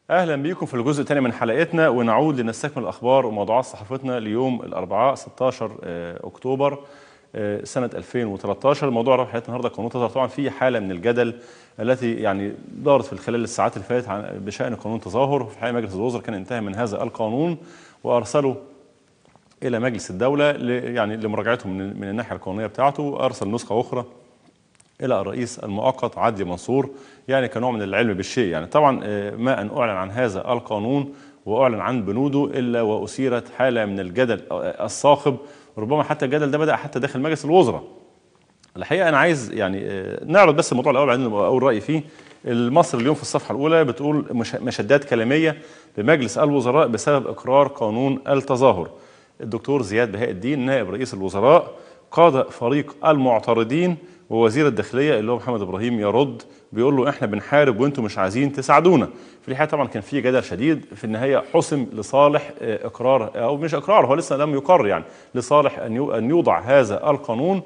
اهلا بيكم في الجزء الثاني من حلقتنا ونعود لنستكمل الاخبار وموضوعات صحافتنا ليوم الاربعاء 16 آه، اكتوبر آه، سنه 2013 موضوع رفع حلقتنا النهارده قانون التظاهر طبعا في حاله من الجدل التي يعني دارت في خلال الساعات اللي فاتت عن- بشان قانون التظاهر في الحقيقه مجلس الوزراء كان انتهى من هذا القانون وارسله الى مجلس الدوله ل- يعني لمراجعته من من الناحيه القانونيه بتاعته ارسل نسخه اخرى الى الرئيس المؤقت عدلي منصور يعني كنوع من العلم بالشيء يعني طبعا آه، ما ان اعلن عن هذا القانون واعلن عن بنوده الا واثيرت حاله من الجدل آه، الصاخب ربما حتى الجدل ده بدا حتى داخل مجلس الوزراء الحقيقه انا عايز يعني آه، نعرض بس الموضوع الاول بعدين نبقى اول راي فيه المصر اليوم في الصفحه الاولى بتقول مش- مشادات كلاميه بمجلس الوزراء بسبب اقرار قانون التظاهر الدكتور زياد بهاء الدين نائب رئيس الوزراء قاد فريق المعترضين ووزير الداخليه اللي هو محمد ابراهيم يرد بيقول له احنا بنحارب وانتم مش عايزين تساعدونا في الحقيقه طبعا كان في جدل شديد في النهايه حسم لصالح آه، اقرار او مش اقرار هو لسه لم يقر يعني لصالح ان يو- ان يوضع هذا القانون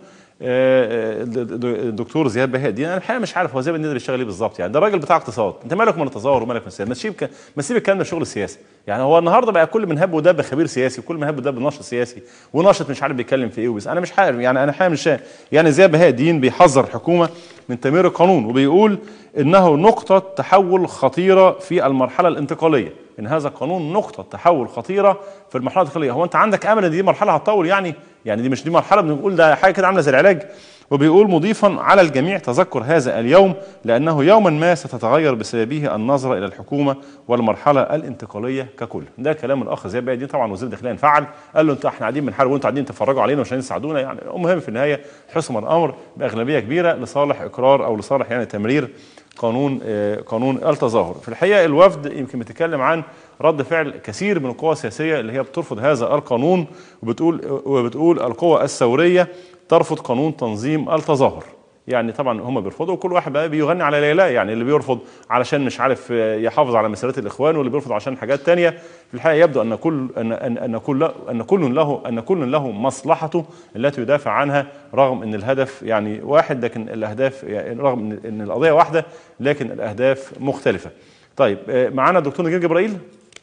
آه، آه، د- د- الدكتور زياد بهاء الدين انا الحقيقه مش عارف هو زياد الدين ده بيشتغل ايه بالظبط يعني ده راجل بتاع اقتصاد انت مالك من التظاهر ومالك من السياسه ما تسيب ك- ما تسيب الكلام ده شغل سياسي يعني هو النهارده بقى كل من هب ودب خبير سياسي وكل من هب ودب ناشط سياسي وناشط مش عارف بيتكلم في ايه وبس انا مش عارف يعني انا حقيقه مش فاهم يعني زياد بهاء الدين بيحذر الحكومه من تمرير القانون وبيقول انه نقطه تحول خطيره في المرحله الانتقاليه ان هذا القانون نقطه تحول خطيره في المرحله الانتقاليه هو انت عندك امل ان دي مرحله هتطول يعني يعني دي مش دي مرحله بنقول ده حاجه كده عامله زي العلاج وبيقول مضيفا على الجميع تذكر هذا اليوم لانه يوما ما ستتغير بسببه النظره الى الحكومه والمرحله الانتقاليه ككل ده كلام الاخ زياد بهاء الدين طبعا وزير الداخليه انفعل قال له انتوا احنا قاعدين بنحارب وانتوا قاعدين تتفرجوا علينا ومش عايزين تساعدونا يعني المهم في النهايه حسم الامر باغلبيه كبيره لصالح اقرار او لصالح يعني تمرير قانون آه، قانون التظاهر في الحقيقه الوفد يمكن بيتكلم عن رد فعل كثير من القوى السياسيه اللي هي بترفض هذا القانون وبتقول وبتقول القوى الثوريه ترفض قانون تنظيم التظاهر يعني طبعا هم بيرفضوا وكل واحد بقى بيغني على ليلاه يعني اللي بيرفض علشان مش عارف آه، يحافظ على مسيرات الاخوان واللي بيرفض عشان حاجات تانية في الحقيقه يبدو ان كل ان ان ان كل ان كل له ان كل له مصلحته التي يدافع عنها رغم ان الهدف يعني واحد لكن الاهداف يعني رغم ان إن القضيه واحده لكن الاهداف مختلفه. طيب آه، معانا الدكتور نجيب جبرائيل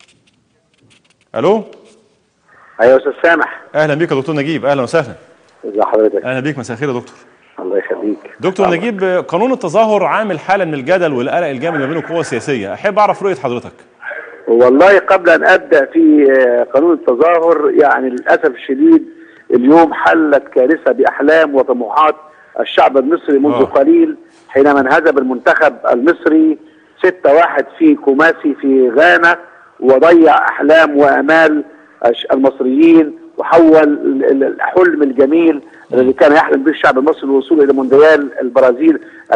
الو ايوه يا استاذ سامح اهلا بيك يا دكتور نجيب اهلا وسهلا ازي حضرتك اهلا بيك مساء الخير يا دكتور الله يخليك دكتور الله. نجيب آه، قانون التظاهر عامل حاله من الجدل والقلق الجامد ما بين القوى السياسيه احب اعرف رؤيه حضرتك والله قبل ان ابدا في آه، قانون التظاهر يعني للاسف الشديد اليوم حلت كارثه باحلام وطموحات الشعب المصري منذ آه. قليل حينما انهزم المنتخب المصري 6-1 في كوماسي في غانا وضيع احلام وامال الش- المصريين وحول ال- ال- الحلم الجميل الذي كان يحلم به الشعب المصري الوصول الى مونديال البرازيل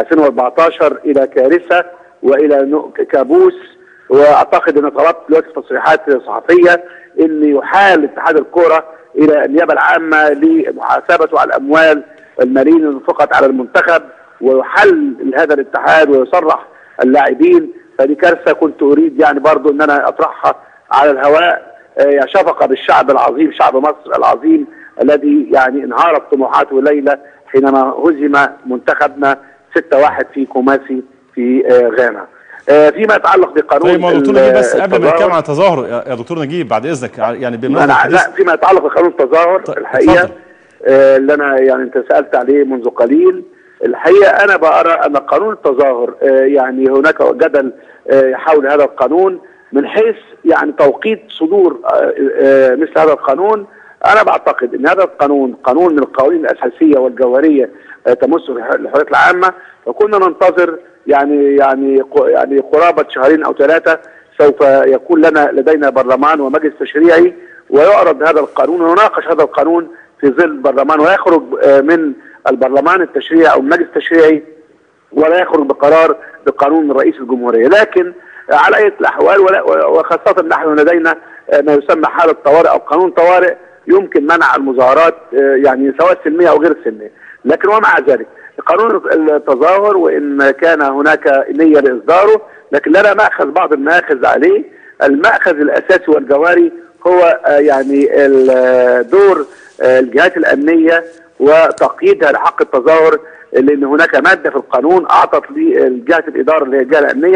2014 الى كارثه والى نو- كابوس واعتقد ان طلبت دلوقتي تصريحات صحفيه ان يحال اتحاد الكره الى النيابه العامه لمحاسبته على الاموال الماليه اللي انفقت على المنتخب ويحل هذا الاتحاد ويصرح اللاعبين فدي كارثه كنت اريد يعني برضو ان انا اطرحها على الهواء آه، شفقه بالشعب العظيم شعب مصر العظيم الذي يعني انهارت طموحاته ليله حينما هزم منتخبنا 6-1 في كوماسي في آه، غانا. آه، فيما يتعلق بقانون طيب ما هو دكتور ال- نجيب بس قبل ما التظاهر- نتكلم عن التظاهر يا يا دكتور نجيب بعد اذنك يعني بمناسبه انا الحديث لا فيما يتعلق بقانون التظاهر طيب، الحقيقه اتفضل. آه، اللي انا يعني انت سالت عليه منذ قليل الحقيقه انا بارى ان قانون التظاهر آه، يعني هناك جدل آه، حول هذا القانون من حيث يعني توقيت صدور آه، آه، مثل هذا القانون انا بعتقد ان هذا القانون قانون من القوانين الاساسيه والجوهريه آه، تمس الحريات العامه وكنا ننتظر يعني يعني ق- يعني قرابه شهرين او ثلاثه سوف يكون لنا لدينا برلمان ومجلس تشريعي ويعرض هذا القانون ويناقش هذا القانون في ظل البرلمان ويخرج آه، من البرلمان التشريعي او المجلس التشريعي ولا يخرج بقرار بقانون رئيس الجمهوريه لكن على اي الاحوال ولا- وخاصه نحن لدينا آه، ما يسمى حاله طوارئ او قانون طوارئ يمكن منع المظاهرات آه، يعني سواء سلميه او غير سلميه لكن ومع ذلك قانون التظاهر وان كان هناك نيه لاصداره لكن لنا ماخذ بعض المآخذ عليه المأخذ الاساسي والجوهري هو آه، يعني ال- دور آه، الجهات الامنيه وتقييدها لحق التظاهر لان هناك ماده في القانون اعطت لجهه الاداره اللي هي الجهه الامنيه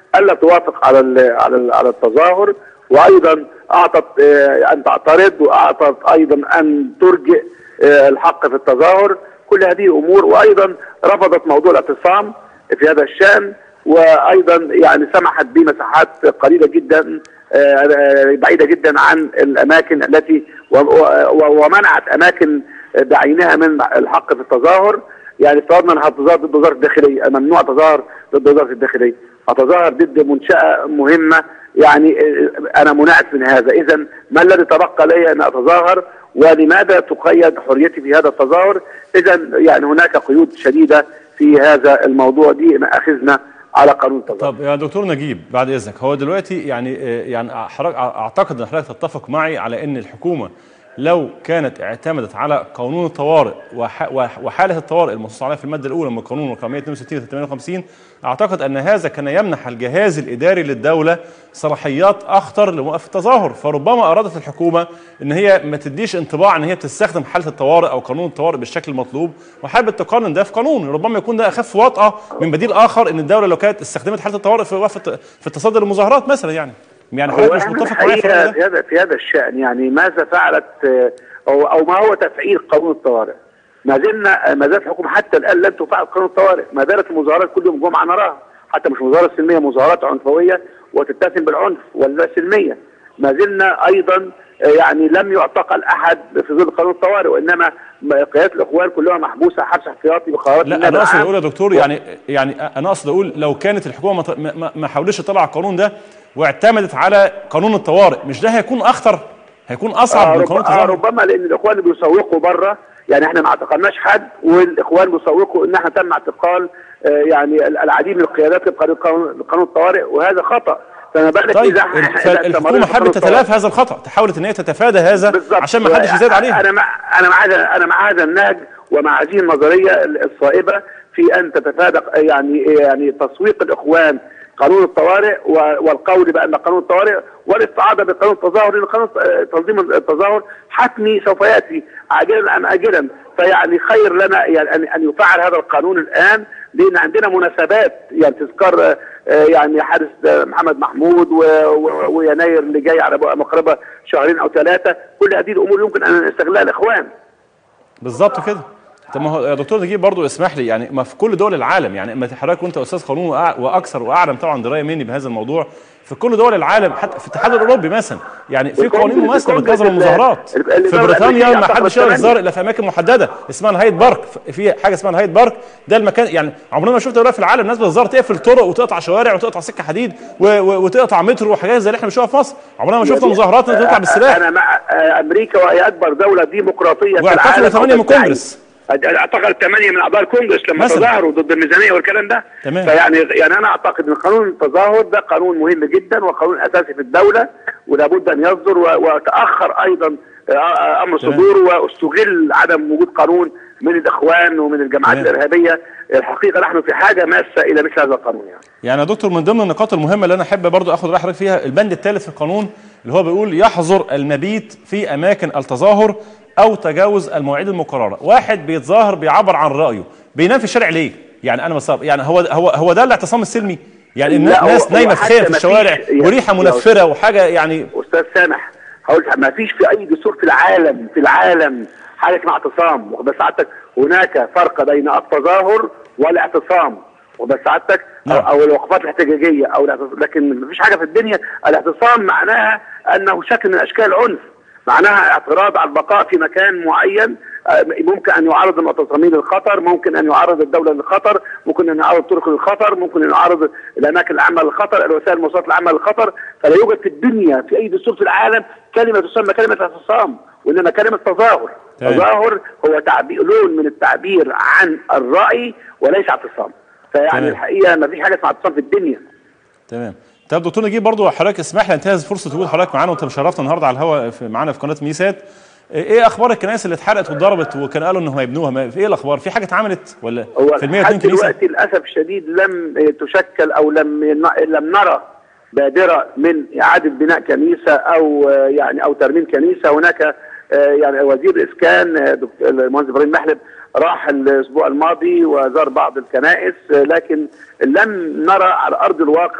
الا توافق على ال على ال على التظاهر وايضا اعطت آه، ان تعترض واعطت ايضا ان ترجئ آه، الحق في التظاهر كل هذه امور وايضا رفضت موضوع الاعتصام في هذا الشان وايضا يعني سمحت بمساحات قليله جدا آه، بعيده جدا عن الاماكن التي و- و- ومنعت اماكن بعينها من الحق في التظاهر يعني افترضنا ان هتظاهر ضد وزاره الداخليه ممنوع تظاهر ضد وزاره الداخليه هتظاهر ضد منشاه مهمه يعني آه، انا منعت من هذا اذا ما الذي تبقى لي ان اتظاهر ولماذا تقيد حريتي في هذا التظاهر اذا يعني هناك قيود شديده في هذا الموضوع دي اخذنا على قانون التظاهر طب يا دكتور نجيب بعد اذنك هو دلوقتي يعني آه، يعني حضرتك اعتقد ان حضرتك تتفق معي على ان الحكومه لو كانت اعتمدت على قانون الطوارئ وح- وح- وحاله الطوارئ المنصوص عليها في الماده الاولى من القانون رقم 162 58 اعتقد ان هذا كان يمنح الجهاز الاداري للدوله صلاحيات اخطر لوقف التظاهر فربما ارادت الحكومه ان هي ما تديش انطباع ان هي بتستخدم حاله الطوارئ او قانون الطوارئ بالشكل المطلوب وحابب تقارن ده في قانون ربما يكون ده اخف وطأه من بديل اخر ان الدوله لو كانت استخدمت حاله الطوارئ في وقف الت- في التصدي للمظاهرات مثلا يعني يعني حضرتك مش أنا متفق معايا في الرأي الحقيقة ده؟ في هذا في هذا الشأن يعني ماذا فعلت آه، أو أو ما هو تفعيل قانون الطوارئ؟ ما زلنا ما زالت الحكومة حتى الآن لم تفعل قانون الطوارئ، ما زالت المظاهرات كل يوم جمعة نراها، حتى مش مظاهرات سلمية مظاهرات عنفوية وتتسم بالعنف ولا سلمية. ما زلنا أيضا آه، يعني لم يعتقل أحد في ظل قانون الطوارئ وإنما قيادة الإخوان كلها محبوسة حبس احتياطي بقرارات لا النائب انا اقصد العام. اقول يا دكتور يعني يعني انا اقصد اقول لو كانت الحكومه ما ط- ما- ما حاولتش تطلع القانون ده واعتمدت على قانون الطوارئ مش ده هيكون اخطر هيكون اصعب آه من قانون رب- آه الطوارئ ربما لان الاخوان بيسوقوا بره يعني احنا ما اعتقلناش حد والاخوان بيسوقوا ان احنا تم اعتقال آه يعني ال- العديد من القيادات لقانون قانون قانون الطوارئ وهذا خطا فما بالك طيب اذا الح- إذا استمرنا الحكومه في قانون حابه الطوارئ. تتلافى هذا الخطا حاولت ان هي تتفادى هذا بالظبط عشان ما حدش يزاد عليها انا مع انا مع هذا انا مع هذا النهج ومع هذه النظريه الصائبه في ان تتفادى يعني يعني تسويق الاخوان قانون الطوارئ و- والقول بان قانون الطوارئ والاستعاضه بقانون التظاهر لان قانون تنظيم التظاهر حتمي سوف ياتي عاجلا ام اجلا فيعني خير لنا يعني ان ان يفعل هذا القانون الان لان عندنا مناسبات يعني تذكار آه، آه، يعني حادث آه، محمد محمود و- و- ويناير اللي جاي على بقى مقربه شهرين او ثلاثه كل هذه الامور يمكن ان يستغلها الاخوان بالظبط كده طب ما هو يا دكتور نجيب برضه اسمح لي يعني ما في كل دول العالم يعني ما حضرتك وانت استاذ قانون وأع- واكثر واعلم طبعا درايه مني بهذا الموضوع في كل دول العالم حتى في الاتحاد الاوروبي مثلا يعني في والكونجرس- قوانين مماثله الكونجرس بتنظم ال- المظاهرات ال- ال- في الدولة بريطانيا الأمريكية ما أعتقد حدش يقدر كمان. يظهر الا في اماكن محدده اسمها الهايد بارك في حاجه اسمها الهايد بارك ده المكان يعني عمرنا ما شفت دوله في العالم ناس بتظهر تقفل طرق وتقطع شوارع وتقطع سكه حديد و- و- وتقطع مترو وحاجات زي اللي احنا بنشوفها في مصر عمرنا ما شفنا مظاهرات الناس بتطلع بالسلاح انا مع آه، امريكا وهي اكبر دوله ديمقراطيه في واعتقلوا العالم ثمانية من وتدعي- كونجرس. اعتقل ثمانية من اعضاء الكونجرس لما مثلا. تظاهروا ضد الميزانيه والكلام ده تمام. فيعني يعني انا اعتقد ان قانون التظاهر ده قانون مهم جدا وقانون اساسي في الدوله ولابد ان يصدر و- وتاخر ايضا آه، امر تمام. صدوره واستغل عدم وجود قانون من الاخوان ومن الجماعات تمام. الارهابيه الحقيقه نحن في حاجه ماسه الى مثل هذا القانون يعني يعني يا دكتور من ضمن النقاط المهمه اللي انا احب برضو اخد راي حضرتك فيها البند الثالث في القانون اللي هو بيقول يحظر المبيت في اماكن التظاهر او تجاوز المواعيد المقرره واحد بيتظاهر بيعبر عن رايه بينام في الشارع ليه يعني انا مصاب يعني هو هو هو ده الاعتصام السلمي يعني النا- لا، هو- ناس هو نايمه في حتى خير في ما الشوارع فيش- يا- وريحه يا منفره وحاجه يعني استاذ سامح هقول لك ما فيش في اي دستور في العالم في العالم حاجه اسمها اعتصام واخد بال سعادتك هناك فرق بين التظاهر والاعتصام واخد بال سعادتك أو, نعم. او الوقفات الاحتجاجيه او الاعتصام لكن ما فيش حاجه في الدنيا الاعتصام معناها انه شكل من اشكال العنف معناها اعتراض على البقاء في مكان معين آه، ممكن ان يعرض المعتصمين للخطر ممكن ان يعرض الدوله للخطر ممكن ان يعرض الطرق للخطر ممكن ان يعرض الاماكن العامه للخطر الوسائل المواصلات العامه للخطر فلا يوجد في الدنيا في اي دستور في العالم كلمه تسمى كلمه اعتصام وانما كلمه تظاهر تمام. تظاهر هو تعبير لون من التعبير عن الراي وليس اعتصام فيعني تمام. الحقيقه ما فيش حاجه اسمها اعتصام في الدنيا تمام طب دكتور نجيب برضو حضرتك اسمح لي انتهز فرصه وجود حضرتك معانا وانت مشرفنا النهارده على الهواء في معانا في قناه ميسات ايه اخبار الكنائس اللي اتحرقت واتضربت وكان قالوا انهم هيبنوها ما- في ايه الاخبار في حاجه اتعملت ولا هو في ال لحد 102 كنيسه دلوقتي للاسف الشديد لم تشكل او لم لم نرى بادره من اعاده بناء كنيسه او آه، يعني او ترميم كنيسه هناك آه، يعني وزير الاسكان آه، دكتور المهندس ابراهيم محلب راح الاسبوع الماضي وزار بعض الكنائس آه، لكن لم نرى على ارض الواقع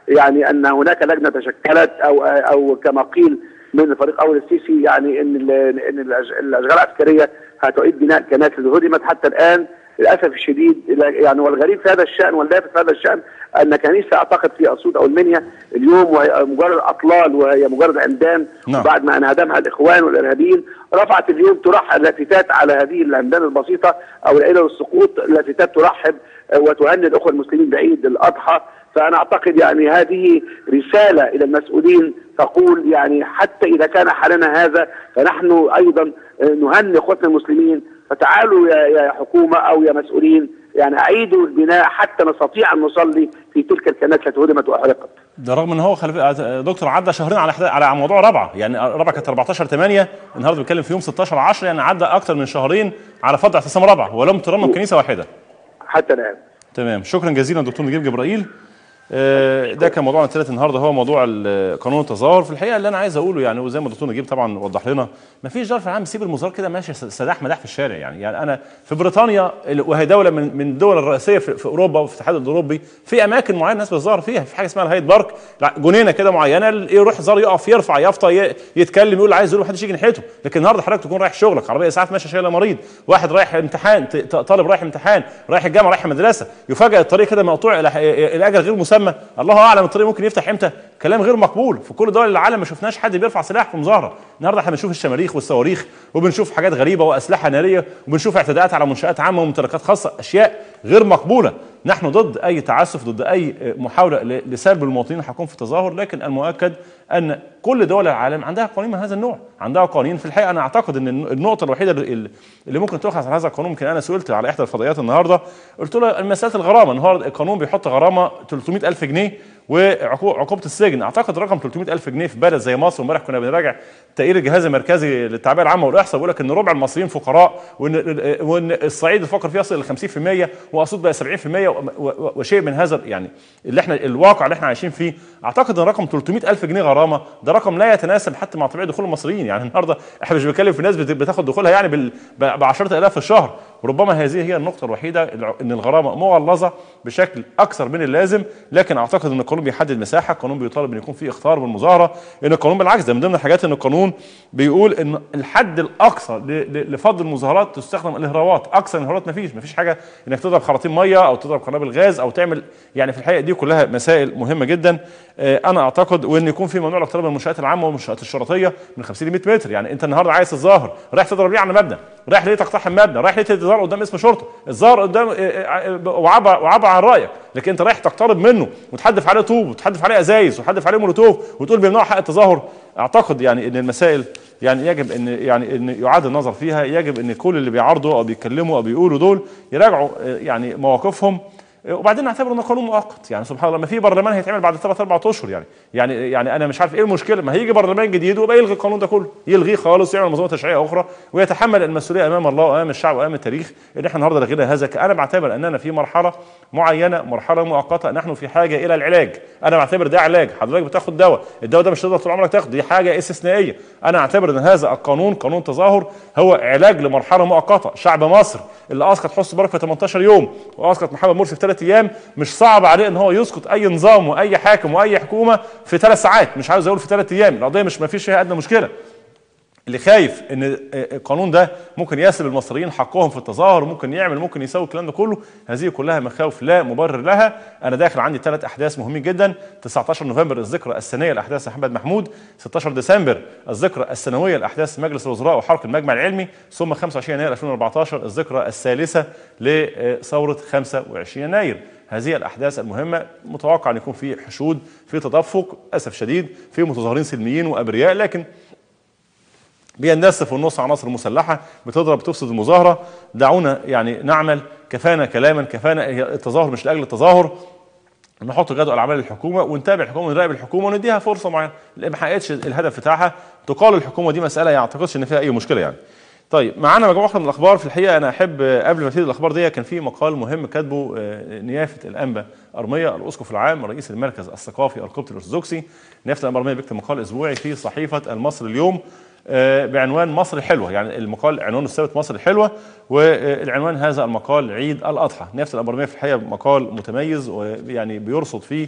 يعني ان هناك لجنه تشكلت او او كما قيل من فريق اول السيسي يعني ان ال- ان الأش- الاشغال العسكريه هتعيد بناء كنائس اللي هدمت حتى الان للاسف الشديد يعني والغريب في هذا الشان واللافت في هذا الشان ان كنيسه اعتقد في اسيوط او المنيا اليوم وهي مجرد اطلال وهي مجرد عمدان نعم. بعد ما انهدمها الاخوان والارهابيين رفعت اليوم ترحب لافتات على هذه العمدان البسيطه او العيله والسقوط لافتات ترحب آه، وتهنئ الاخوه المسلمين بعيد الاضحى فانا اعتقد يعني هذه رساله الى المسؤولين تقول يعني حتى اذا كان حالنا هذا فنحن ايضا آه، نهنئ اخوتنا المسلمين فتعالوا يا يا حكومه او يا مسؤولين يعني اعيدوا البناء حتى نستطيع ان نصلي في تلك الكنائس التي هدمت واحرقت. ده رغم ان هو خلف... دكتور عدى شهرين على حدا... على موضوع رابعه يعني رابعه كانت 14 8 النهارده بنتكلم في يوم 16 10 يعني عدى اكتر من شهرين على فض اعتصام رابعه ولم ترمم كنيسه واحده حتى الان. تمام شكرا جزيلا دكتور نجيب جبرائيل آه، ده كان موضوعنا الثالث النهارده هو موضوع ال- قانون التظاهر في الحقيقه اللي انا عايز اقوله يعني وزي ما الدكتور نجيب طبعا وضح لنا ما فيش ظرف عام سيب المظاهر كده ماشي س- سداح مداح في الشارع يعني يعني انا في بريطانيا ال- وهي دوله من من الدول الرئيسيه في, في اوروبا وفي الاتحاد الاوروبي في اماكن معينه الناس بتظاهر فيها في حاجه اسمها الهايد بارك لا، جنينه كده معينه ال- يروح زار يقف يرفع يافطه ي- يتكلم يقول عايز يقول محدش يجي ناحيته لكن النهارده حضرتك تكون رايح شغلك عربيه اسعاف ماشيه شايله مريض واحد رايح امتحان ت- ت- طالب رايح امتحان رايح الجامعه رايح المدرسه يفاجئ الطريق كده مقطوع الى الى اجل غير مسمى الله اعلم الطريق ممكن يفتح امتى كلام غير مقبول في كل دول العالم ما شفناش حد بيرفع سلاح في مظاهره النهارده احنا بنشوف الشماريخ والصواريخ وبنشوف حاجات غريبه واسلحه ناريه وبنشوف اعتداءات على منشات عامه وممتلكات خاصه اشياء غير مقبوله نحن ضد اي تعسف ضد اي محاوله ل- لسلب المواطنين الحقهم في التظاهر لكن المؤكد ان كل دول العالم عندها قوانين من هذا النوع عندها قوانين في الحقيقه انا اعتقد ان الن- النقطه الوحيده اللي اللي ممكن تؤخذ على هذا القانون يمكن انا سئلت على احدى الفضائيات النهارده قلت له مساله الغرامه النهارده القانون بيحط غرامه 300 الف جنيه وعقوبه السجن اعتقد رقم 300 الف جنيه في بلد زي مصر امبارح كنا بنراجع تقرير الجهاز المركزي للتعبئه العامه والاحصاء بيقول لك ان ربع المصريين فقراء وان وان الصعيد الفقر فيه يصل ل 50% واسيوط بقى 70% و- و- وشيء من هذا يعني اللي احنا الواقع اللي احنا عايشين فيه اعتقد ان رقم 300 الف جنيه غرامه ده رقم لا يتناسب حتى مع طبيعه دخول المصريين يعني النهارده احنا مش بنتكلم في ناس بت- بتاخد دخولها يعني بال- ب 10000 في الشهر ربما هذه هي النقطه الوحيده الع- ان الغرامه مغلظه بشكل اكثر من اللازم لكن اعتقد ان القانون بيحدد مساحه القانون بيطالب ان يكون في اختار بالمظاهره ان القانون بالعكس ده من ضمن الحاجات ان القانون بيقول ان الحد الاقصى ل- ل- لفض المظاهرات تستخدم الاهراوات اكثر من الاهراوات مفيش مفيش حاجه انك تضرب خراطيم ميه او تضرب قنابل غاز او تعمل يعني في الحقيقه دي كلها مسائل مهمه جدا آه، انا اعتقد وان يكون في ممنوع الاقتراب من المنشات العامه والمنشات الشرطيه من 50 ل 100 متر يعني انت النهارده عايز تتظاهر رايح تضرب ليه على مبنى رايح ليه تقتحم مبنى رايح ليه تتظاهر قدام اسم شرطه الظاهر قدام آه، آه، آه، وعبر وعبر عن رايك لكن انت رايح تقترب منه وتحدف عليه طوب وتحدف عليه ازايز وتحدف عليه مولوتوف وتقول بيمنعوا حق التظاهر اعتقد يعني ان المسائل يعني يجب ان يعني ان يعاد النظر فيها يجب ان كل اللي بيعارضوا او بيتكلموا او بيقولوا دول يراجعوا آه، يعني مواقفهم وبعدين نعتبر انه قانون مؤقت يعني سبحان الله ما في برلمان هيتعمل بعد ثلاث اربع اشهر يعني يعني يعني انا مش عارف ايه المشكله ما هيجي برلمان جديد ويبقى يلغي القانون ده كله يلغيه خالص ويعمل منظومه تشريعيه اخرى ويتحمل المسؤوليه امام الله وامام الشعب وامام التاريخ ان احنا النهارده لغينا هذا انا بعتبر اننا في مرحله معينه مرحله مؤقته نحن في حاجه الى العلاج انا بعتبر ده علاج حضرتك بتاخد دواء الدواء ده مش هتقدر طول عمرك تاخده دي حاجه استثنائيه انا اعتبر ان هذا القانون قانون تظاهر هو علاج لمرحله مؤقته شعب مصر اللي اسقط حسن مبارك في 18 يوم واسقط محمد مرسي في ثلاث ايام مش صعب عليه ان هو يسقط اي نظام واي حاكم واي حكومه في ثلاث ساعات مش عاوز اقول في ثلاث ايام القضيه مش ما فيش فيها ادنى مشكله اللي خايف ان القانون ده ممكن يسلب المصريين حقهم في التظاهر وممكن يعمل ممكن يسوي الكلام ده كله هذه كلها مخاوف لا مبرر لها انا داخل عندي ثلاث احداث مهمين جدا 19 نوفمبر الذكرى السنيه لاحداث محمد محمود 16 ديسمبر الذكرى السنويه لاحداث مجلس الوزراء وحرق المجمع العلمي ثم 25 يناير 2014 الذكرى الثالثه لثوره 25 يناير هذه الاحداث المهمه متوقع ان يكون في حشود في تدفق اسف شديد في متظاهرين سلميين وابرياء لكن بيندس في النص عناصر مسلحه بتضرب تفسد المظاهره دعونا يعني نعمل كفانا كلاما كفانا هي التظاهر مش لاجل التظاهر نحط جدول اعمال للحكومه ونتابع الحكومه ونراقب الحكومه ونديها فرصه معينه اللي ما حققتش الهدف بتاعها تقال الحكومه دي مساله ما اعتقدش ان فيها اي مشكله يعني طيب معانا مجموعه اخرى من الاخبار في الحقيقه انا احب قبل ما ابتدي الاخبار دي كان في مقال مهم كاتبه نيافه الانبا ارميه الاسقف العام رئيس المركز الثقافي القبطي الارثوذكسي نيافه الانبا ارميه بيكتب مقال اسبوعي في صحيفه المصري اليوم بعنوان مصر الحلوه يعني المقال عنوانه الثابت مصر الحلوه والعنوان هذا المقال عيد الاضحى نيافه الانبا ارميه في الحقيقه مقال متميز ويعني بيرصد فيه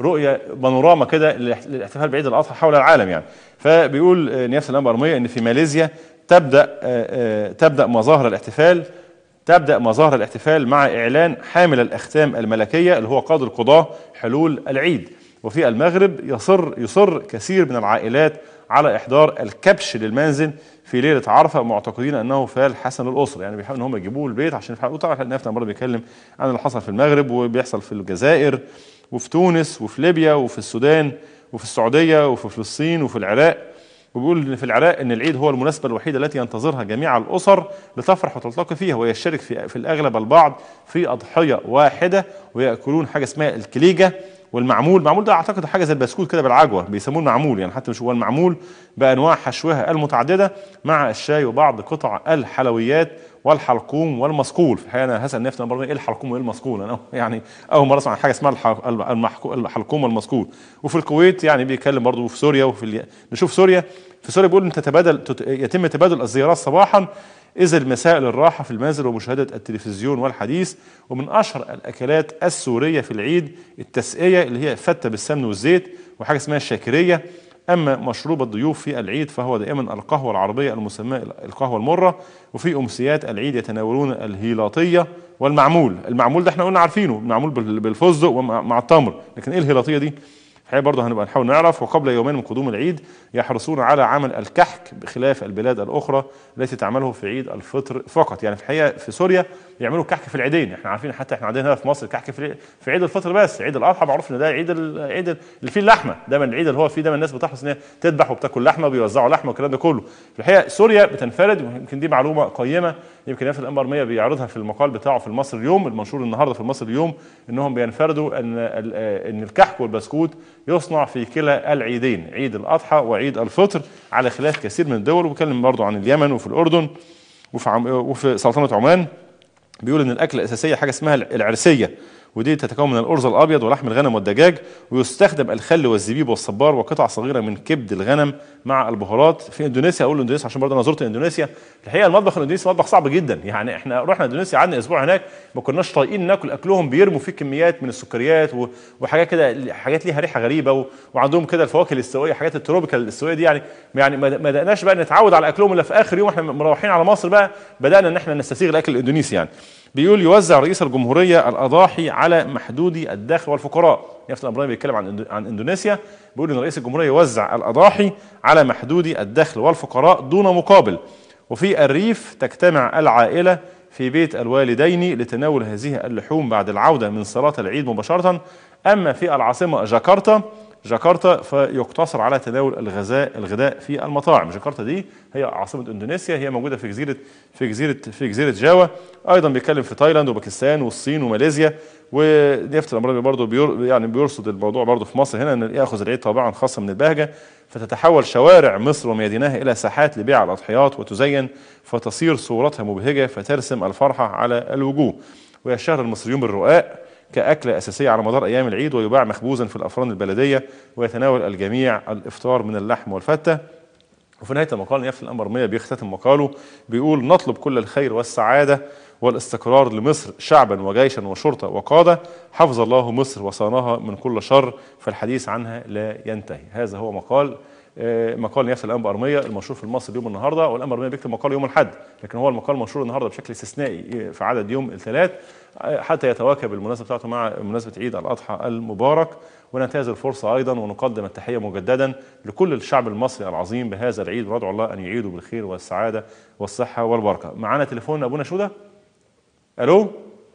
رؤيه بانوراما كده للاح- للاحتفال بعيد الاضحى حول العالم يعني فبيقول آه، نيافه الانبا ارميه ان في ماليزيا تبدا آه، آه، تبدا مظاهر الاحتفال تبدا مظاهر الاحتفال مع اعلان حامل الاختام الملكيه اللي هو قاضي القضاه حلول العيد وفي المغرب يصر يصر كثير من العائلات على احضار الكبش للمنزل في ليله عرفه معتقدين انه فال حسن الاسره يعني بيحاولوا ان هم يجيبوه البيت عشان يفعلوا طبعا احنا نفتح مره بيتكلم عن اللي حصل في المغرب وبيحصل في الجزائر وفي تونس وفي ليبيا وفي السودان وفي السعوديه وفي فلسطين وفي العراق وبيقول ان في العراق ان العيد هو المناسبه الوحيده التي ينتظرها جميع الاسر لتفرح وتلتقي فيها ويشترك في في الاغلب البعض في اضحيه واحده وياكلون حاجه اسمها الكليجه والمعمول المعمول ده اعتقد حاجه زي البسكوت كده بالعجوه بيسموه المعمول يعني حتى مش هو المعمول بانواع حشوها المتعدده مع الشاي وبعض قطع الحلويات والحلقوم والمصقول في الحقيقه انا هسال نفسي مره ايه الحلقوم وايه المصقول انا يعني اول مره اسمع عن حاجه اسمها الح- المحكو- الحلقوم والمصقول وفي الكويت يعني بيتكلم برضه في سوريا وفي ال... نشوف سوريا في سوريا بيقول ان تتبادل تت... يتم تبادل الزيارات صباحا إذ المساء للراحة في المنزل ومشاهدة التلفزيون والحديث ومن أشهر الأكلات السورية في العيد التسقية اللي هي فتة بالسمن والزيت وحاجة اسمها الشاكرية أما مشروب الضيوف في العيد فهو دائما القهوة العربية المسماة القهوة المرة وفي أمسيات العيد يتناولون الهيلاطية والمعمول المعمول ده احنا قلنا عارفينه معمول بال- بالفستق ومع مع التمر لكن ايه الهيلاطية دي الحقيقه برضه هنبقى نحاول نعرف وقبل يومين من قدوم العيد يحرصون على عمل الكحك بخلاف البلاد الاخرى التي تعمله في عيد الفطر فقط يعني في الحقيقه في سوريا يعملوا كحك في العيدين احنا عارفين حتى احنا عندنا هنا في مصر كحك في في عيد الفطر بس عيد الاضحى معروف ان ده عيد ال- عيد اللي فيه اللحمه دايما العيد اللي هو فيه دايما الناس بتحرص ان هي تذبح وبتاكل لحمه وبيوزعوا لحمه والكلام ده كله في الحقيقه سوريا بتنفرد ويمكن دي معلومه قيمه يمكن يافت الانبا ارميه بيعرضها في المقال بتاعه في المصري اليوم المنشور النهارده في المصري اليوم انهم بينفردوا ان ال- آه، ان الكحك والبسكوت يصنع في كلا العيدين عيد الاضحى وعيد الفطر على خلاف كثير من الدول وبيتكلم برضه عن اليمن وفي الاردن وفي عم وفي سلطنه عمان بيقول ان الاكل الاساسيه حاجه اسمها العرسيه ودي تتكون من الارز الابيض ولحم الغنم والدجاج ويستخدم الخل والزبيب والصبار وقطع صغيره من كبد الغنم مع البهارات في اندونيسيا اقول اندونيسيا عشان برضه انا زرت اندونيسيا الحقيقه المطبخ الاندونيسي مطبخ صعب جدا يعني احنا رحنا اندونيسيا قعدنا اسبوع هناك ما كناش طايقين ناكل اكلهم بيرموا فيه كميات من السكريات و- وحاجات كده حاجات ليها ريحه غريبه و... وعندهم كده الفواكه الاستوائيه حاجات التروبيكال الاستوائيه دي يعني يعني ما ما بدأناش بقى نتعود على اكلهم الا في اخر يوم احنا مروحين على مصر بقى بدانا ان احنا نستسيغ الاكل الاندونيسي يعني بيقول يوزع رئيس الجمهوريه الاضاحي على محدودي الدخل والفقراء يافت الابراهيم بيتكلم عن إندو- عن اندونيسيا بيقول ان رئيس الجمهوريه يوزع الاضاحي على محدودي الدخل والفقراء دون مقابل وفي الريف تجتمع العائله في بيت الوالدين لتناول هذه اللحوم بعد العوده من صلاه العيد مباشره اما في العاصمه جاكرتا جاكرتا فيقتصر على تناول الغذاء الغداء في المطاعم جاكرتا دي هي عاصمه اندونيسيا هي موجوده في جزيره في جزيره في جزيره جاوا ايضا بيتكلم في تايلاند وباكستان والصين وماليزيا ونيافه الامراض برضه بير يعني بيرصد الموضوع برضه في مصر هنا ان ياخذ العيد طابعا خاصه من البهجه فتتحول شوارع مصر وميادينها الى ساحات لبيع الاضحيات وتزين فتصير صورتها مبهجه فترسم الفرحه على الوجوه ويشتهر المصريون بالرقاق كأكلة أساسية على مدار أيام العيد ويباع مخبوزا في الأفران البلدية ويتناول الجميع الإفطار من اللحم والفتة وفي نهاية المقال نيافة الأنبا أرمية بيختتم مقاله بيقول نطلب كل الخير والسعادة والاستقرار لمصر شعبا وجيشا وشرطة وقادة حفظ الله مصر وصانها من كل شر فالحديث عنها لا ينتهي هذا هو مقال آه، مقال نيافه الانبا ارميه المنشور في المصري اليوم النهارده والانبا ارميه بيكتب مقال يوم الاحد لكن هو المقال منشور النهارده بشكل استثنائي في عدد يوم الثلاث آه، حتى يتواكب المناسبه بتاعته مع مناسبه عيد الاضحى المبارك وننتهز الفرصه ايضا ونقدم التحيه مجددا لكل الشعب المصري العظيم بهذا العيد وندعو الله ان يعيده بالخير والسعاده والصحه والبركه معانا تليفون ابونا شوده الو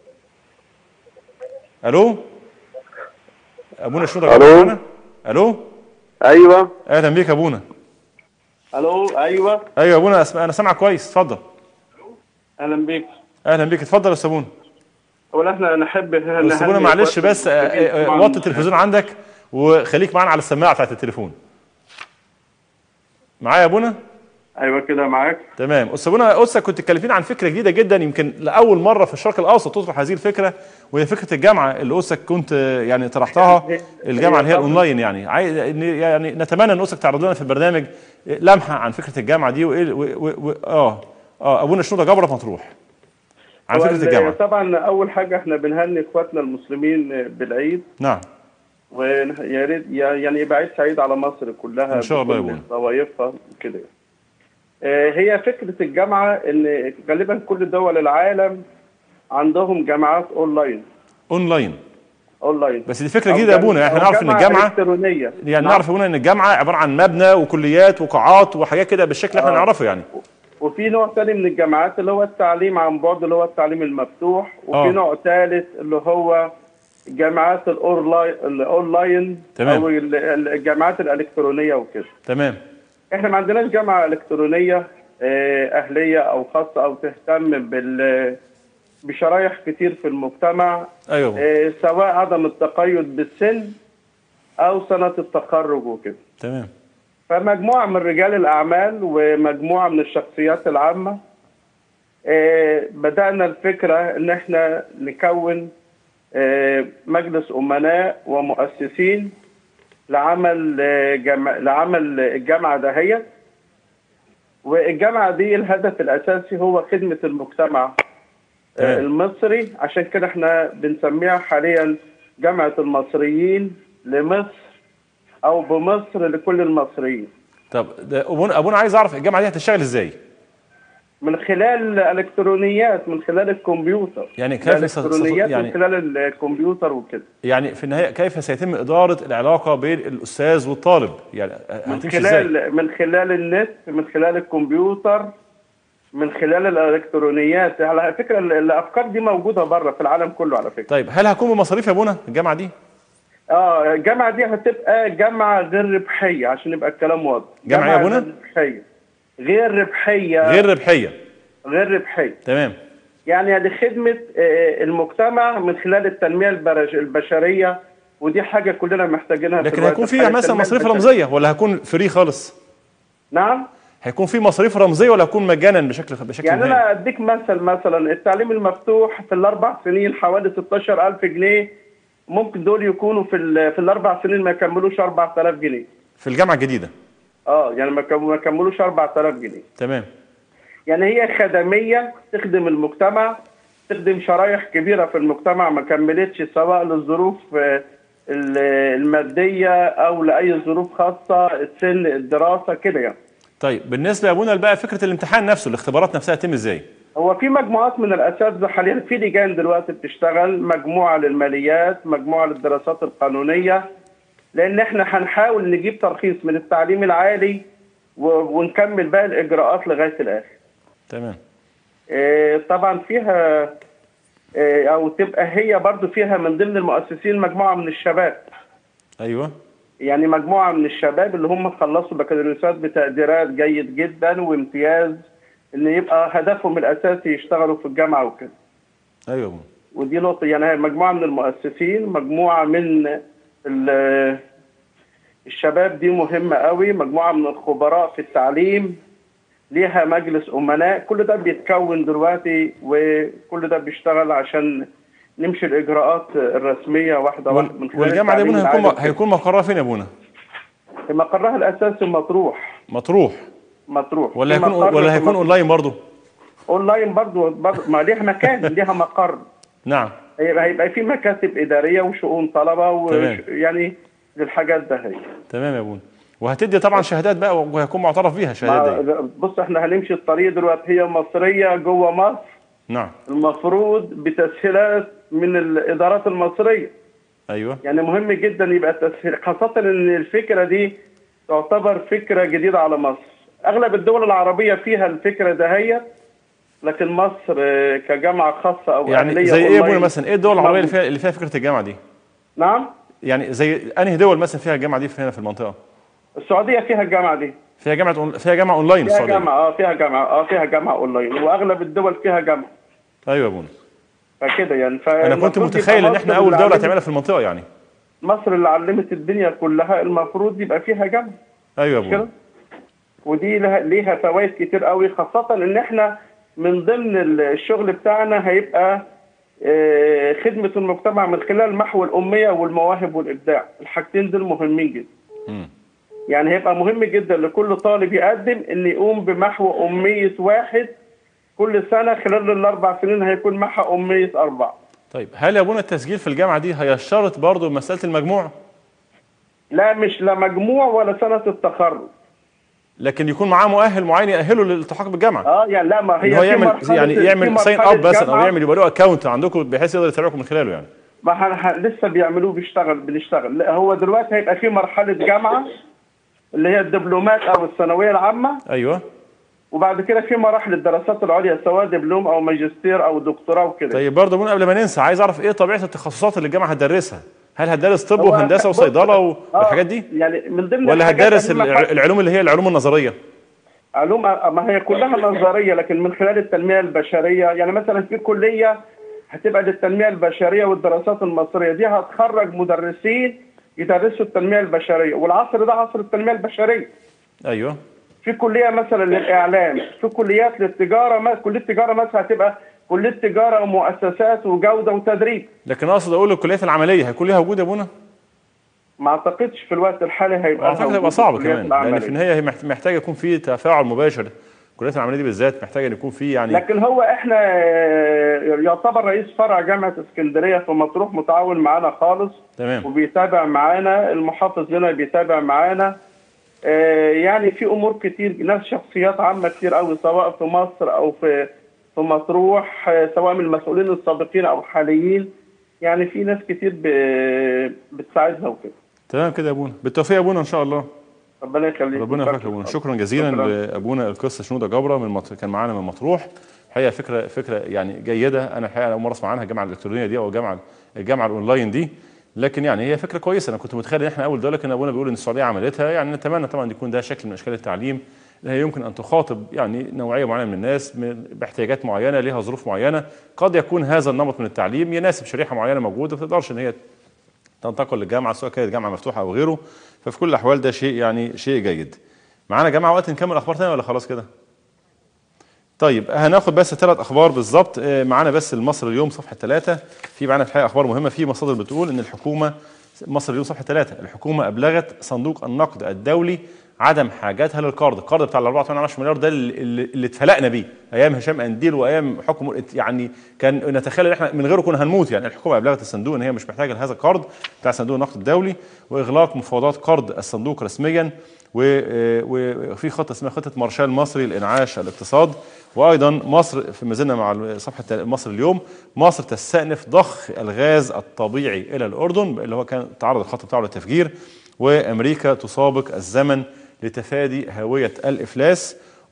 الو ابونا شوده ألو؟ معانا الو ايوه اهلا بيك يا ابونا الو ايوه ايوه يا ابونا أسمع انا سامعك كويس اتفضل اهلا بيك اهلا بيك اتفضل يا استاذ ابونا اولا احنا نحب استاذ ابونا معلش بس آه، آه، آه، وطي التلفزيون عندك وخليك معانا على السماعه بتاعت التليفون معايا يا ابونا ايوه كده معاك تمام استاذ ابونا قدسك كنت تكلمين عن فكره جديده جدا يمكن لاول مره في الشرق الاوسط تطرح هذه الفكره وهي فكره الجامعه اللي قدسك كنت آه، يعني طرحتها الجامعه اللي هي الاونلاين يعني عاي- إن- يعني نتمنى ان قدسك تعرض لنا في البرنامج لمحه عن فكره الجامعه دي وايه و- و- و- اه اه ابونا شنوده جبره مطروح عن هو فكره ال- الجامعه طبعا اول حاجه احنا بنهني اخواتنا المسلمين بالعيد نعم ويا ريت يعني يبقى عيد سعيد على مصر كلها إن شاء الله يا بكل بونا. طوائفها وكده آه، هي فكرة الجامعة إن غالبا كل دول العالم عندهم جامعات أونلاين اونلاين أونلاين بس دي فكره أو جديده يا جام- ابونا احنا أو نعرف ان جامعة الجامعه إلكترونية يعني نعم. نعرف يا ابونا ان الجامعه عباره عن مبنى وكليات وقاعات وحاجات كده بالشكل اللي احنا آه. نعرفه يعني وفي نوع تاني من الجامعات اللي هو التعليم عن بعد اللي هو التعليم المفتوح وفي آه. نوع ثالث اللي هو جامعات الأونلاين الأونلاين تمام. أو ال- ال- الجامعات الإلكترونية وكده تمام احنا ما عندناش جامعة إلكترونية آه، أهلية أو خاصة أو تهتم بال بشرايح كتير في المجتمع ايوه آه، سواء عدم التقيد بالسن أو سنة التخرج وكده تمام فمجموعة من رجال الأعمال ومجموعة من الشخصيات العامة آه، بدأنا الفكرة إن إحنا نكون آه، مجلس أمناء ومؤسسين لعمل آه، جمع لعمل الجامعة دهيت والجامعة دي الهدف الأساسي هو خدمة المجتمع آه، تمام. المصري عشان كده احنا بنسميها حاليا جامعة المصريين لمصر أو بمصر لكل المصريين طب ده ابونا ابونا عايز اعرف الجامعه دي هتشتغل ازاي من خلال الالكترونيات من خلال الكمبيوتر يعني كيف ست- الالكترونيات يعني- من خلال الكمبيوتر وكده يعني في النهايه كيف سيتم اداره العلاقه بين الاستاذ والطالب يعني من هتمشي ازاي خلال من خلال النت من خلال الكمبيوتر من خلال الالكترونيات على فكره ال- الافكار دي موجوده بره في العالم كله على فكره طيب هل هكون بمصاريف يا ابونا الجامعه دي اه الجامعه دي هتبقى جامعه غير ربحيه عشان يبقى الكلام واضح جامعة يا غير بونا؟ ربحيه غير ربحيه غير ربحيه غير ربحيه تمام يعني لخدمة آه، المجتمع من خلال التنمية البرج- البشرية ودي حاجة كلنا محتاجينها في لكن الوقت هيكون الحالي، فيها مثلا التنمية مصاريف البشرية. رمزيه ولا هيكون فري خالص نعم هيكون في مصاريف رمزيه ولا هيكون مجانا بشكل بشكل يعني نهائي أنا أديك مثل مثلا التعليم المفتوح في الأربع سنين حوالي 16000 جنيه ممكن دول يكونوا في ال- في الأربع سنين ما يكملوش 4000 جنيه في الجامعه الجديده اه يعني ما كم- ما يكملوش 4000 جنيه تمام يعني هي خدمية تخدم المجتمع تخدم شرايح كبيرة في المجتمع ما كملتش سواء للظروف آه، ال- المادية أو لأي ظروف خاصة السن الدراسة كده يعني طيب بالنسبه يا ابونا بقى فكره الامتحان نفسه الاختبارات نفسها تتم ازاي هو في مجموعات من الأساتذة حاليا في لجان دلوقتي بتشتغل مجموعة للماليات مجموعة للدراسات القانونية لأن احنا هنحاول نجيب ترخيص من التعليم العالي و- ونكمل باقي الإجراءات لغاية الآخر تمام آه، طبعا فيها آه، او تبقى هي برضو فيها من ضمن المؤسسين مجموعه من الشباب ايوه يعني مجموعه من الشباب اللي هم خلصوا بكالوريوسات بتقديرات جيد جدا وامتياز ان يبقى هدفهم الاساسي يشتغلوا في الجامعه وكده ايوه يا ابونا ودي نقطه يعني هي مجموعه من المؤسسين مجموعه من ال- الشباب دي مهمه قوي مجموعه من الخبراء في التعليم ليها مجلس امناء كل ده بيتكون دلوقتي وكل ده بيشتغل عشان نمشي الاجراءات الرسميه واحده واحده من وال- خلال والجامعه دي يا ابونا التعليم هيكون العالي. هيكون مقرها فين يا ابونا في مقرها الاساسي مطروح مطروح مطروح ولا في هيكون مقر ولا في هيكون مطروح. اونلاين برضه اونلاين برضو, برضو ما ليها مكان ليها مقر نعم هيبقى هيبقى في مكاتب اداريه وشؤون طلبه تمام. ويعني للحاجات ده هي تمام يا ابونا وهتدي طبعا شهادات بقى وهيكون معترف بيها الشهادات دي ما- بص احنا هنمشي الطريق دلوقتي هي مصريه جوه مصر نعم المفروض بتسهيلات من الادارات المصريه ايوه يعني مهم جدا يبقى التسهيل خاصه ان الفكره دي تعتبر فكره جديده على مصر اغلب الدول العربيه فيها الفكره دهيت لكن مصر آه، كجامعه خاصه او يعني أهلية زي ايه يا ابونا أونلاين مثلا ايه الدول العربيه اللي موجود. فيها اللي فيها فكره الجامعه دي نعم يعني زي انهي دول مثلا فيها الجامعه دي في هنا في المنطقه السعوديه فيها الجامعه دي فيها جامعه أون- فيها جامعه اونلاين فيها السعوديه جامعه اه فيها جامعه اه فيها جامعه اونلاين واغلب الدول فيها جامعه ايوه يا ابونا فكده يعني انا كنت متخيل ان احنا اول دوله هتعملها في المنطقه يعني مصر اللي علمت الدنيا كلها المفروض يبقى فيها جامعه ايوه يا كده ابونا ودي لها ليها فوائد كتير قوي خاصة ان احنا من ضمن ال- الشغل بتاعنا هيبقى آه، خدمة المجتمع من خلال محو الأمية والمواهب والإبداع الحاجتين دول مهمين جدا مم. يعني هيبقى مهم جدا لكل طالب يقدم ان يقوم بمحو أمية واحد كل سنة خلال الأربع سنين هيكون محو أمية أربعة طيب هل يا ابونا التسجيل في الجامعه دي هيشترط برضه مساله المجموع لا مش لا مجموع ولا سنه التخرج لكن يكون معاه مؤهل معين يأهله للالتحاق بالجامعه اه يعني لا ما هي ان هو في يعمل مرحلة- يعني في يعمل ساين مرحلة اب مثلا او جامعة. يعمل يبقى له اكونت عندكم بحيث يقدر يتابعكم من خلاله يعني ما ح- ح- لسه بيعملوه بيشتغل بنشتغل لا هو دلوقتي هيبقى في مرحله جامعه اللي هي الدبلومات او الثانويه العامه ايوه وبعد كده في مراحل الدراسات العليا سواء دبلوم او ماجستير او دكتوراه وكده طيب برضه من قبل ما ننسى عايز اعرف ايه طبيعه التخصصات اللي الجامعه هتدرسها هل هتدرس طب هو وهندسه بص- وصيدله و- آه، والحاجات دي يعني من ضمن ولا الحاجات هتدرس اللي الع- العلوم اللي هي العلوم النظريه علوم ما هي كلها نظريه لكن من خلال التنميه البشريه يعني مثلا في كليه هتبقى للتنميه البشريه والدراسات المصريه دي هتخرج مدرسين يدرسوا التنميه البشريه والعصر ده عصر التنميه البشريه ايوه في كليه مثلا للاعلام في كليات للتجاره ما كليه التجاره مثلا هتبقى كليه تجاره ومؤسسات وجوده وتدريب لكن اقصد اقول الكليات العمليه هيكون ليها وجود يا ابونا ما اعتقدش في الوقت الحالي هيبقى اعتقد لها هيبقى وجود صعب الكليات كمان لان العملية. في النهايه هي محت- محتاجه يكون في تفاعل مباشر الكليات العمليه دي بالذات محتاجه ان يكون في يعني لكن هو احنا آه، يعتبر رئيس فرع جامعه اسكندريه في مطروح متعاون معانا خالص تمام وبيتابع معانا المحافظ لنا بيتابع معانا آه، يعني في امور كتير ناس شخصيات عامه كتير قوي سواء في مصر او في في مطروح آه، سواء من المسؤولين السابقين او حاليين يعني في ناس كتير ب- بتساعدها وكده تمام كده يا ابونا بالتوفيق يا ابونا ان شاء الله ربنا يخليك ربنا يوفقك يا ابونا شكرا جزيلا شكراً. لابونا القصه شنوده جبره من مط... كان معانا من مطروح الحقيقه فكره فكره يعني جيده انا الحقيقه اول مره اسمع عنها الجامعه الالكترونيه دي او الجامعه الجامعه الاونلاين دي لكن يعني هي فكره كويسه انا كنت متخيل ان احنا اول دوله كان ابونا بيقول ان السعوديه عملتها يعني نتمنى طبعا يكون ده شكل من اشكال التعليم اللي هي يمكن ان تخاطب يعني نوعيه معينه من الناس من- باحتياجات معينه لها ظروف معينه قد يكون هذا النمط من التعليم يناسب شريحه معينه موجوده ما تقدرش ان هي تنتقل للجامعه سواء كانت جامعه مفتوحه او غيره ففي كل الاحوال ده شيء يعني شيء جيد معانا جماعه وقت نكمل اخبار ثانيه ولا خلاص كده طيب هناخد بس ثلاث اخبار بالظبط آه، معانا بس المصر اليوم صفحه ثلاثة في معانا في الحقيقه اخبار مهمه في مصادر بتقول ان الحكومه مصر اليوم صفحه ثلاثة الحكومه ابلغت صندوق النقد الدولي عدم حاجتها للقرض القرض بتاع ال 4.8 مليار ده اللي, اللي اللي اتفلقنا بيه ايام هشام انديل وايام حكم يعني كان نتخيل ان احنا من غيره كنا هنموت يعني الحكومه ابلغت الصندوق ان هي مش محتاجه لهذا القرض بتاع صندوق النقد الدولي واغلاق مفاوضات قرض الصندوق رسميا و- وفي خطه اسمها خطه مارشال مصري لانعاش الاقتصاد وايضا مصر في ما زلنا مع صفحه مصر اليوم مصر تستأنف ضخ الغاز الطبيعي الى الاردن اللي هو كان تعرض الخط بتاعه للتفجير وامريكا تسابق الزمن لتفادي هاويه الافلاس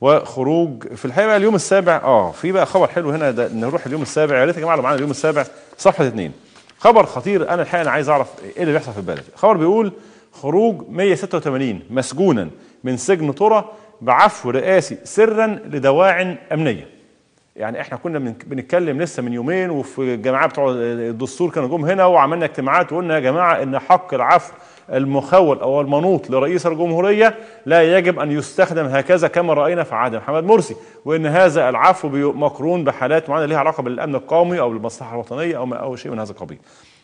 وخروج في الحقيقه بقى اليوم السابع اه في بقى خبر حلو هنا ده نروح اليوم السابع يا ريت يا جماعه لو معانا اليوم السابع صفحه اثنين خبر خطير انا الحقيقه انا عايز اعرف ايه اللي بيحصل في البلد خبر بيقول خروج 186 مسجونا من سجن طرى بعفو رئاسي سرا لدواع امنيه يعني احنا كنا بن- بنتكلم لسه من يومين وفي الجماعه بتوع الدستور كانوا جم هنا وعملنا اجتماعات وقلنا يا جماعه ان حق العفو المخول او المنوط لرئيس الجمهوريه لا يجب ان يستخدم هكذا كما راينا في عهد محمد مرسي وان هذا العفو بي- مقرون بحالات معينه لها علاقه بالامن القومي او بالمصلحه الوطنيه او ما- او شيء من هذا القبيل.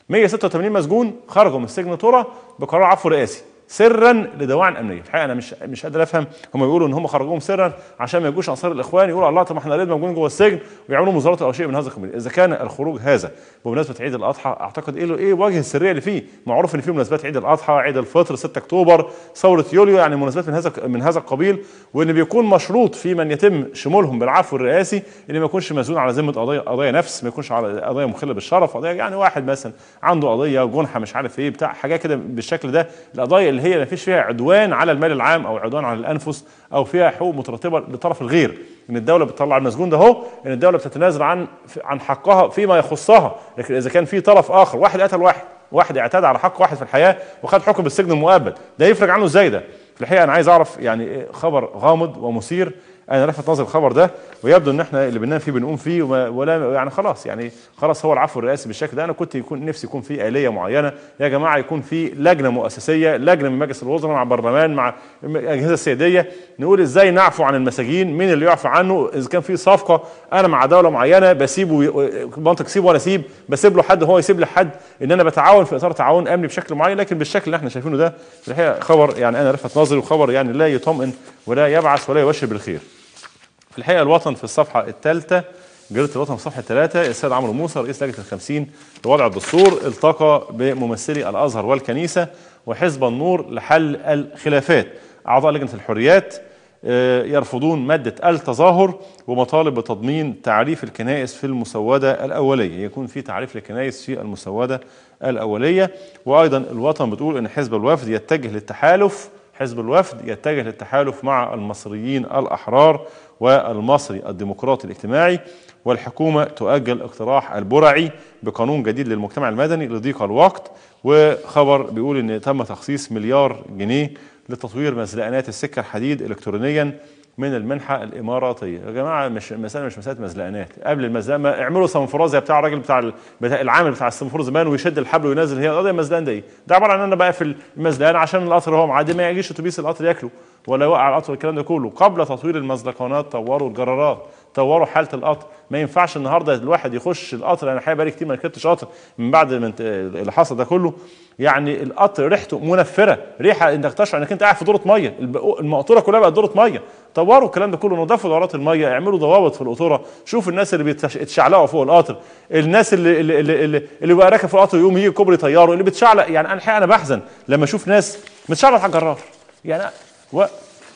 186 مسجون خرجوا من السجن طرى بقرار عفو رئاسي سرا لدواع امنيه الحقيقه انا مش مش قادر افهم هم بيقولوا ان هم خرجوهم سرا عشان ما يجوش انصار الاخوان يقولوا الله طب ما احنا ليه موجودين جوه السجن ويعملوا مظاهرات او شيء من هذا القبيل اذا كان الخروج هذا بمناسبه عيد الاضحى اعتقد ايه له- ايه وجه السريه اللي فيه معروف ان في مناسبات عيد الاضحى عيد الفطر 6 اكتوبر ثوره يوليو يعني مناسبات من هذا من هذا القبيل وان بيكون مشروط في من يتم شمولهم بالعفو الرئاسي ان ما يكونش مسؤول على ذمه قضيه قضيه نفس ما يكونش على قضيه مخله بالشرف قضيه يعني واحد مثلا عنده قضيه جنحه مش عارف ايه بتاع حاجات كده بالشكل ده القضايا اللي هي ما فيش فيها عدوان على المال العام او عدوان على الانفس او فيها حقوق مترتبه لطرف الغير ان الدوله بتطلع المسجون ده اهو ان الدوله بتتنازل عن عن حقها فيما يخصها لكن اذا كان في طرف اخر واحد قتل واحد واحد اعتدى على حق واحد في الحياه وخد حكم بالسجن المؤبد ده يفرج عنه ازاي ده في الحقيقه انا عايز اعرف يعني إيه خبر غامض ومثير انا لفت نظر الخبر ده ويبدو ان احنا اللي بننام فيه بنقوم فيه وما ولا يعني خلاص يعني خلاص هو العفو الرئاسي بالشكل ده انا كنت يكون نفسي يكون في اليه معينه يا جماعه يكون في لجنه مؤسسيه لجنه من مجلس الوزراء مع البرلمان مع الاجهزه السياديه نقول ازاي نعفو عن المساجين مين اللي يعفو عنه اذا كان في صفقه انا مع دوله معينه بسيبه ي- منطق سيبه وانا اسيب بسيب له حد هو يسيب لي حد ان انا بتعاون في اطار تعاون امني بشكل معين لكن بالشكل اللي احنا شايفينه ده في الحقيقه خبر يعني انا لفت نظري وخبر يعني لا يطمئن ولا يبعث ولا يبشر بالخير في الحقيقه الوطن في الصفحه الثالثه جريده الوطن في صفحه ثلاثه السيد عمرو موسى رئيس لجنه الخمسين لوضع الدستور التقى بممثلي الازهر والكنيسه وحزب النور لحل الخلافات اعضاء لجنه الحريات آه، يرفضون ماده التظاهر ومطالب بتضمين تعريف الكنائس في المسوده الاوليه يكون في تعريف للكنائس في المسوده الاوليه وايضا الوطن بتقول ان حزب الوفد يتجه للتحالف حزب الوفد يتجه للتحالف مع المصريين الأحرار والمصري الديمقراطي الاجتماعي والحكومة تؤجل اقتراح البرعي بقانون جديد للمجتمع المدني لضيق الوقت وخبر بيقول ان تم تخصيص مليار جنيه لتطوير مزلقانات السكة الحديد الكترونيا من المنحة الإماراتية يا جماعة مش المسألة مش مسألة مزلقانات قبل المزلقة ما اعملوا صنفرة زي بتاع الراجل بتاع, ال- بتاع العامل بتاع الصنفور زمان ويشد الحبل وينزل هي قضية المزلقان ده ايه؟ ده عبارة عن ان انا بقفل المزلقان عشان القطر هو معدي ما يجيش اتوبيس القطر ياكله ولا يوقع القطر الكلام ده كله قبل تطوير المزلقانات طوروا الجرارات طوروا حاله القطر ما ينفعش النهارده الواحد يخش القطر انا الحقيقه بقالي كتير ما ركبتش قطر من بعد ما انت- اللي حصل ده كله يعني القطر ريحته منفره ريحه انك تشعر انك انت قاعد في دوره ميه الب- المقطوره كلها بقت دوره ميه طوروا الكلام ده كله نظفوا دورات الميه اعملوا ضوابط في القطوره شوفوا الناس اللي بيتشعلقوا فوق القطر الناس اللي اللي اللي, اللي, اللي بقى راكب في القطر يقوم يجي كوبري طياره اللي بتشعلق يعني انا الحقيقه انا بحزن لما اشوف ناس متشعلق على الجرار يعني و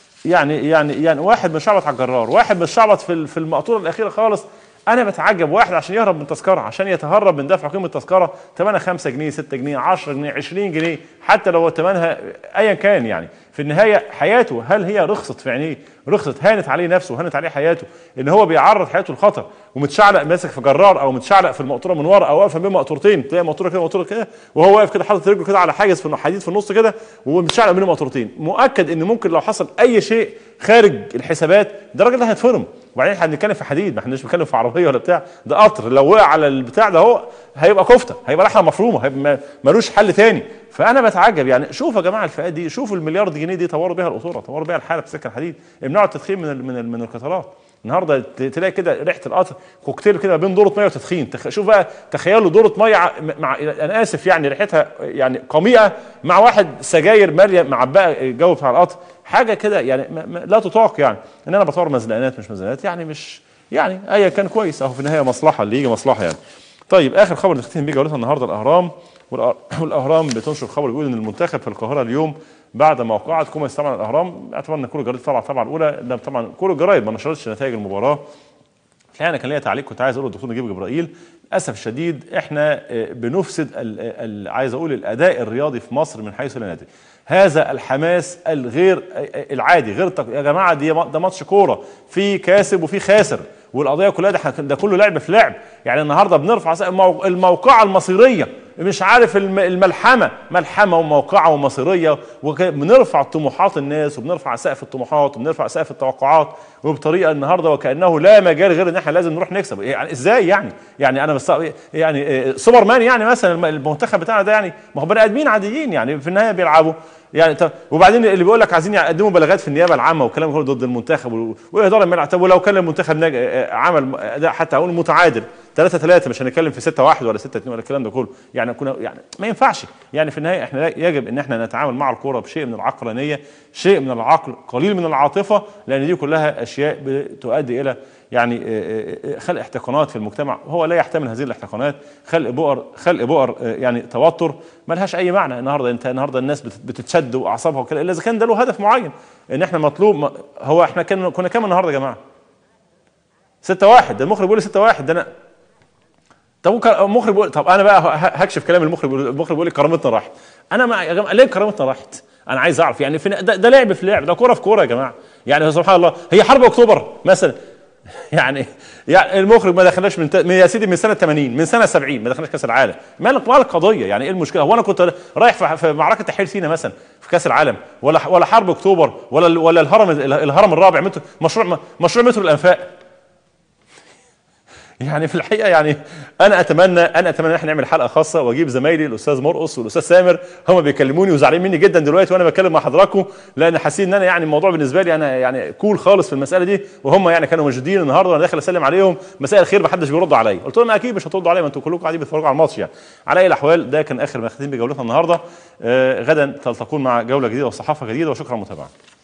يعني يعني يعني واحد مشعبط على الجرار واحد مشعبط في ال- في المقطوره الاخيره خالص انا بتعجب واحد عشان يهرب من تذكره عشان يتهرب من دفع قيمه التذكره ثمنها 5 جنيه 6 جنيه 10 جنيه 20 جنيه حتى لو ثمنها ايا كان يعني في النهايه حياته هل هي رخصت في عينيه رخصت هانت عليه نفسه هانت عليه حياته ان هو بيعرض حياته للخطر ومتشعلق ماسك في جرار او متشعلق في المقطوره من ورا او واقف بين مقطورتين تلاقي مقطوره كده مقطوره كده وهو واقف كده حاطط رجله كده على حاجز في حديد في النص كده ومتشعلق بين مقطورتين مؤكد ان ممكن لو حصل اي شيء خارج الحسابات ده الراجل ده هيتفرم وبعدين احنا بنتكلم في حديد ما احناش بنتكلم في عربيه ولا بتاع ده قطر لو وقع على البتاع ده هو هيبقى كفته هيبقى لحمه مفرومه هيبقى ما- ملوش حل تاني فانا بتعجب يعني شوفوا يا جماعه الفئات دي شوفوا المليار جنيه دي طوروا بيها القطوره طوروا بيها الحاله في سكه الحديد امنعوا التدخين من ال من ال من القطارات النهارده ت- تلاقي كده ريحه القطر كوكتيل كده بين دوره ميه وتدخين تخ... شوف بقى تخيلوا دوره ميه ع- مع انا اسف يعني ريحتها يعني قميئه مع واحد سجاير ماليه معبأه الجو بتاع القطر حاجه كده يعني ما ما لا تطاق يعني ان انا بطور مزلقانات مش مزلقانات يعني مش يعني ايا كان كويس اهو في النهايه مصلحه اللي يجي مصلحه يعني طيب اخر خبر نختم بيه جولتنا النهارده الاهرام والأ- والاهرام بتنشر خبر بيقول ان المنتخب في القاهره اليوم بعد موقعة كوميس طبعا الاهرام اعتبر ان كل الجرايد طبعا طبعا الاولى ده طبعا كل الجرايد ما نشرتش نتائج المباراه الحقيقه انا كان ليا تعليق كنت عايز اقوله للدكتور نجيب جبرائيل للاسف الشديد احنا آه، بنفسد ال- ال- عايز اقول الاداء الرياضي في مصر من حيث لا ندري هذا الحماس الغير آه، آه، العادي غير التق... يا جماعه دي ده ماتش كوره في كاسب وفي خاسر والقضيه كلها ده, ده كله لعب في لعب يعني النهارده بنرفع سقف المو- الموقعه المصيريه مش عارف الم- الملحمه ملحمه وموقعه ومصيريه وبنرفع طموحات الناس وبنرفع سقف الطموحات وبنرفع سقف التوقعات وبطريقه النهارده وكانه لا مجال غير ان احنا لازم نروح نكسب يعني ازاي يعني يعني انا بس يعني آه، سوبر مان يعني مثلا الم- المنتخب بتاعنا ده يعني ما هو بني ادمين عاديين يعني في النهايه بيلعبوا يعني طب وبعدين اللي بيقول لك عايزين يقدموا بلاغات في النيابه العامه وكلام كله ضد المنتخب و- واهدار الملعب طب ولو كان المنتخب نج... آه، عمل اداء حتى اقول متعادل 3 3 مش هنتكلم في 6 1 ولا 6 2 ولا الكلام ده كله يعني كنا يعني ما ينفعش يعني في النهايه احنا لا- يجب ان احنا نتعامل مع الكوره بشيء من العقلانيه شيء من العقل قليل من العاطفه لان دي كلها اشياء بتؤدي الى يعني آه، آه، خلق احتقانات في المجتمع هو لا يحتمل هذه الاحتقانات خلق بؤر خلق بؤر آه، يعني توتر ما لهاش اي معنى النهارده انت النهارده الناس بت- بتتشد واعصابها وكده الا اذا كان ده له هدف معين ان احنا مطلوب م- هو احنا كنا كنا كام النهارده يا جماعه 6 1 ده المخرج بيقول لي 6 1 ده انا طب ممكن المخرج بيقول طب انا بقى ه- هكشف كلام المخرج بيقول- المخرج بيقول لي كرامتنا راحت انا ما يا جماعه ليه كرامتنا راحت انا عايز اعرف يعني في ده, ده لعب في لعب ده كوره في كوره يا جماعه يعني سبحان الله هي حرب اكتوبر مثلا يعني يعني المخرج ما دخلناش من, ت- من يا سيدي من سنه 80 من سنه 70 ما دخلناش كاس العالم مالك مالك قضيه يعني ايه المشكله هو انا كنت رايح في, في معركه تحرير سينا مثلا في كاس العالم ولا ولا حرب اكتوبر ولا ال- ولا الهرم الهرم الرابع متر مشروع مشروع مترو الانفاق يعني في الحقيقه يعني انا اتمنى انا اتمنى ان احنا نعمل حلقه خاصه واجيب زمايلي الاستاذ مرقص والاستاذ سامر هم بيكلموني وزعلانين مني جدا دلوقتي وانا بتكلم مع حضراتكم لان حاسين ان انا يعني الموضوع بالنسبه لي انا يعني كول خالص في المساله دي وهم يعني كانوا موجودين النهارده وانا داخل اسلم عليهم مساء الخير ما حدش بيرد عليا قلت لهم اكيد مش هتردوا عليا ما انتوا كلكم قاعدين بتتفرجوا على الماتش يعني على اي الاحوال ده كان اخر ما ختم بجولتنا النهارده آه غدا تلتقون مع جوله جديده وصحافه جديده وشكرا متابعه